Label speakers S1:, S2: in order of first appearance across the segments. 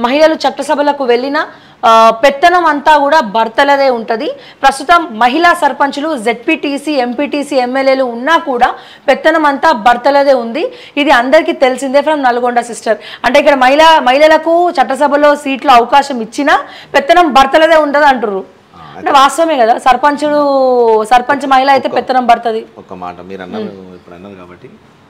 S1: మహిళలు చట్టసభలకు వెళ్ళినా ఆ, పెత్తనం అంతా కూడా భర్తలదే ఉంటుంది ప్రస్తుతం మహిళా సర్పంచులు జెడ్పీటీసీ ఎంపీటీసీ ఎమ్మెల్యేలు ఉన్నా కూడా పెత్తనం అంతా భర్తలదే ఉంది ఇది అందరికీ తెలిసిందే ఫ్రమ్ నల్గొండ సిస్టర్ అంటే ఇక్కడ మహిళా మహిళలకు చట్టసభలో సీట్లు అవకాశం ఇచ్చినా పెత్తనం భర్తలదే ఉండదు అంటారు అంటే వాస్తవమే కదా సర్పంచుడు సర్పంచ్ మహిళ అయితే పెత్తనం పడుతుంది
S2: ఒక మాట మీరు అన్నారు ఇప్పుడు అన్నారు కాబట్టి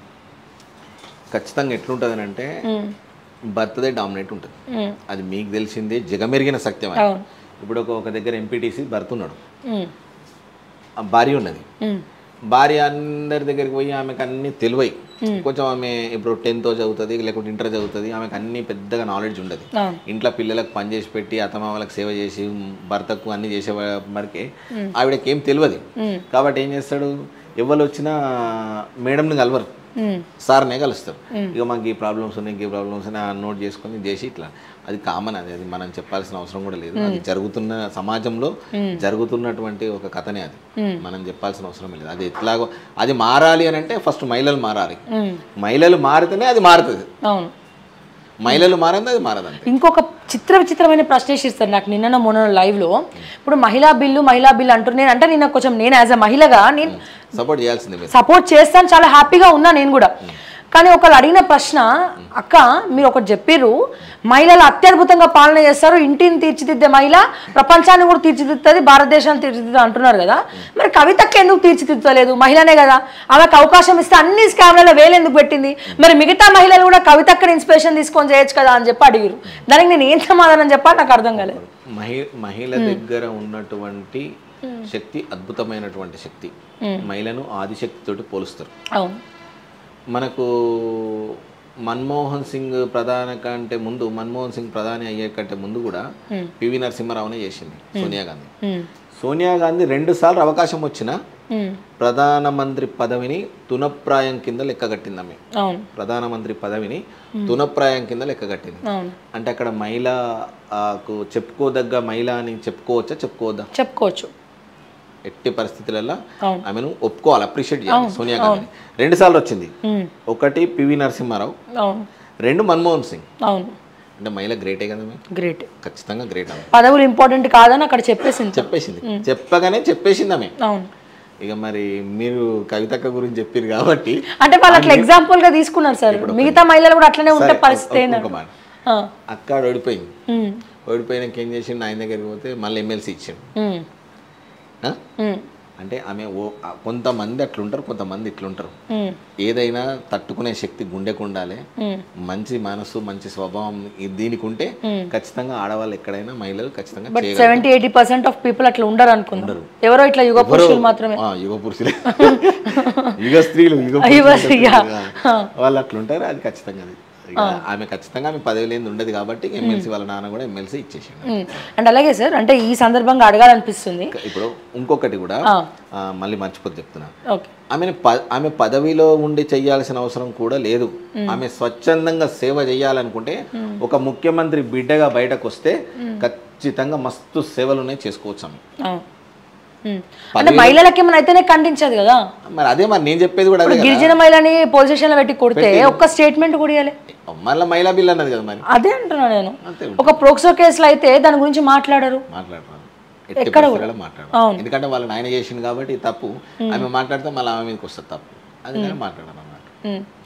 S2: ఖచ్చితంగా ఎట్లుంటుంది అంటే బర్త్డే డామినేట్ ఉంటుంది అది మీకు తెలిసిందే జగమెరిగిన సత్యం అది.
S1: అవును.
S2: ఇప్పుడు ఒక ఒక దగ్గర ఎంపీటీసీ భర్త ఉన్నాడు
S1: ఉమ్,
S2: ఆ భార్య ఉన్నది
S1: ఉమ్,
S2: భార్య అందరి దగ్గరికి పోయి ఆమెకు అన్ని తెలివై కొంచెం ఆమె ఇప్పుడు టెన్త్ చదువుతుంది లేకుంటే ఇంటర్ చదువుతుంది ఆమెకు అన్ని పెద్దగా నాలెడ్జ్ ఉండదు
S1: అవును.
S2: ఇంట్లో పిల్లలకు పని చేసి పెట్టి అత్తమామలకు సేవ చేసి భర్తకు అన్ని చేసే వరకే ఆవిడకి ఏం తెలియదు కాబట్టి ఏం చేస్తాడు ఎవరు వచ్చినా మేడంని కలవరు
S1: ఉమ్,
S2: సార్నే కలుస్తారు ఇక మాకు ఈ ప్రాబ్లమ్స్ ఉన్నాయి ఈ ప్రాబ్లమ్స్ ఉన్నాయి నోట్ చేసుకొని చేసి ఇట్లా అది కామన్ అది అది మనం చెప్పాల్సిన అవసరం కూడా లేదు అది జరుగుతున్న సమాజంలో జరుగుతున్నటువంటి ఒక కథనే అది మనం చెప్పాల్సిన అవసరం లేదు అది ఎట్లాగో అది మారాలి అని అంటే ఫస్ట్ మహిళలు మారాలి
S1: ఉమ్,
S2: మహిళలు మారితేనే అది మారుతుంది
S1: అవును
S2: మహిళలు మారింది అది మారదంటే
S1: ఇంకొక చిత్ర విచిత్రమైన ప్రశ్న వేసిస్తారు నాకు నిన్న మొన్న live లో ఇప్పుడు మహిళా బిల్లు మహిళా బిల్లు అంటున్నారు నేను అంటే నేను కొంచెం నేను యాజ్ అ మహిళగా నేను
S2: సపోర్ట్ చేయాల్సిందే మీరు
S1: సపోర్ట్ చేస్తాను చాలా హ్యాపీగా ఉన్నా నేను కూడా కానీ ఒకళ్ళు అడిగిన ప్రశ్న అక్క మీరు ఒకటి చెప్పిర్రు మహిళలు అత్యద్భుతంగా పాలన చేస్తారు ఇంటిని తీర్చిదిద్దే మహిళ ప్రపంచాన్ని కూడా తీర్చిదిద్దుతుంది భారతదేశాన్ని తీర్చిదిద్దు అంటున్నారు కదా మరి కవితకి ఎందుకు తీర్చిదిద్దలేదు మహిళనే కదా ఆమెకు అవకాశం ఇస్తే అన్ని స్కామ్లలో వేలు ఎందుకు పెట్టింది మరి మిగతా మహిళలు కూడా కవితక్కని ఇన్స్పిరేషన్ తీసుకొని చేయొచ్చు కదా అని చెప్పి అడిగారు దానికి నేను ఏం సమాధానం చెప్పాలి నాకు అర్థం కాలేదు
S2: మహి మహిళ దగ్గర ఉన్నటువంటి శక్తి అద్భుతమైనటువంటి శక్తి మహిళను ఆదిశక్తితోటి పోలుస్తారు
S1: అవును
S2: మనకు మన్మోహన్ సింగ్ ప్రధాన కంటే ముందు మన్మోహన్ సింగ్ ప్రధాని అయ్యే కంటే ముందు కూడా పివి నరసింహారావునే చేసింది సోనియా గాంధీ
S1: ఉమ్,
S2: సోనియా గాంధీ రెండు సార్లు అవకాశం వచ్చినా
S1: ఉమ్,
S2: ప్రధానమంత్రి పదవిని తునప్రాయం కింద లెక్కగట్టింది ఆమె
S1: అవును
S2: ప్రధానమంత్రి పదవిని తునప్రాయం కింద లెక్కగట్టింది
S1: అవును
S2: అంటే అక్కడ మహిళకు చెప్పుకోదగ్గ మహిళ అని చెప్పుకోవచ్చా చెప్పుకోవద్దా
S1: చెప్పుకోవచ్చు
S2: ఎట్టి పరిస్థితులలో
S1: అవును.
S2: ఆమెను ఒప్పుకోవాలి అప్రిషియేట్ చేయాలి సోనియా గాంధీ రెండు సార్లు వచ్చింది
S1: ఉమ్,
S2: ఒకటి పివి నరసింహారావు
S1: అవును
S2: రెండు మన్మోహన్ సింగ్
S1: అవును
S2: అంటే మహిళ గ్రేటే కదా ఆమె
S1: గ్రేట్
S2: ఖచ్చితంగా గ్రేట్ ఆమె
S1: పదవులు ఇంపార్టెంట్ కాదని అక్కడ చెప్పేసింది
S2: చెప్పేసింది చెప్పగానే చెప్పేసింది ఆమె
S1: అవును
S2: ఇక మరి మీరు కవితక్క గురించి చెప్పారు కాబట్టి
S1: అంటే వాళ్ళు అట్లా ఎగ్జాంపుల్ గా తీసుకున్నారు సార్ మిగతా మహిళలు కూడా అట్లనే ఉంటే
S2: సరే,
S1: పరిస్థితి
S2: ఒక-
S1: ఏంటంటే
S2: ఒక మాట అక్క ఓడిపోయింది ఓడిపోయినాక ఏం చేసిండు ఆయన దగ్గరికి పోతే మళ్ళీ ఎమ్మెల్సీ ఇచ్చిండు ఆ? అంటే ఆమె ఓ ఆ కొంతమంది అట్లుంటారు కొంతమంది ఇట్లుంటారు ఏదైనా తట్టుకునే శక్తి గుండెకు ఉండాలి మంచి మనసు మంచి స్వభావం ఈ- దీనికి ఉంటే ఖచ్చితంగా ఆడవాళ్ళు ఎక్కడైనా మహిళలు ఖచ్చితంగా
S1: బట్
S2: చేయగలరు
S1: seventy eighty percent of people అట్లా ఉండరు అనుకున్నారు ఎవరో ఇట్లా యుగ పురుషులు మాత్రమే
S2: ఆ, యుగ పురుషులే యుగ స్త్రీలు యుగ
S1: యుగ
S2: పురుషులు
S1: స్త్రీ,
S2: ఉంటారు కదా. వాళ్ళు అట్లుంటారు అది ఖచ్చితంగా అది ఇక ఆమె ఖచ్చితంగా ఆమె పదవి లేని ఉండదు కాబట్టి ఎమ్మెల్సీ వాళ్ళ నాన్న కూడా ఎమ్మెల్సీ ఇచ్చేసిండు
S1: అండ్ అలాగే సార్ అంటే ఈ సందర్భంగా అడగాలనిపిస్తుంది
S2: ఇప్పుడు ఇంకొకటి కూడా ఆ, మళ్ళీ మర్చిపోతే చెప్తున్నా
S1: ఓకే
S2: ఆమెను ప- ఆమె పదవిలో ఉండి చేయాల్సిన అవసరం కూడా లేదు ఆమె స్వచ్ఛందంగా సేవ చేయాలనుకుంటే ఒక ముఖ్యమంత్రి బిడ్డగా బయటకు వస్తే ఖచ్చితంగా మస్తు సేవలునే చేసుకోవచ్చు ఆమె
S1: అవును. ఉమ్. అంటే మహిళలకి ఏమైనా అయితేనే ఖండించదు కదా
S2: మరి అదే మరి నేను చెప్పేది కూడా అదే కదా
S1: గిరిజన మహిళని పోలీస్ స్టేషన్ లో పెట్టి కొడితే ఒక్క స్టేట్మెంట్ కూడా ఇవ్వాలి
S2: మళ్ళీ మహిళా బిల్ అన్నది కదా మరి
S1: అదే అంటున్నా నేను
S2: అంతే
S1: ఒక ప్రోక్సో కేసులో అయితే దాని గురించి మాట్లాడరు
S2: మాట్లాడరాదు ఎట్టి పరిస్థితుల్లో మాట్లాడాలి ఎందుకంటే వాళ్ళని ఆయన చేసింది కాబట్టి ఇది తప్పు ఆమె మాట్లాడితే మళ్ళీ ఆమె మీదకి వస్తుంది తప్పు అందుకని మాట్లాడాలి అన్నమాట
S1: ఉమ్.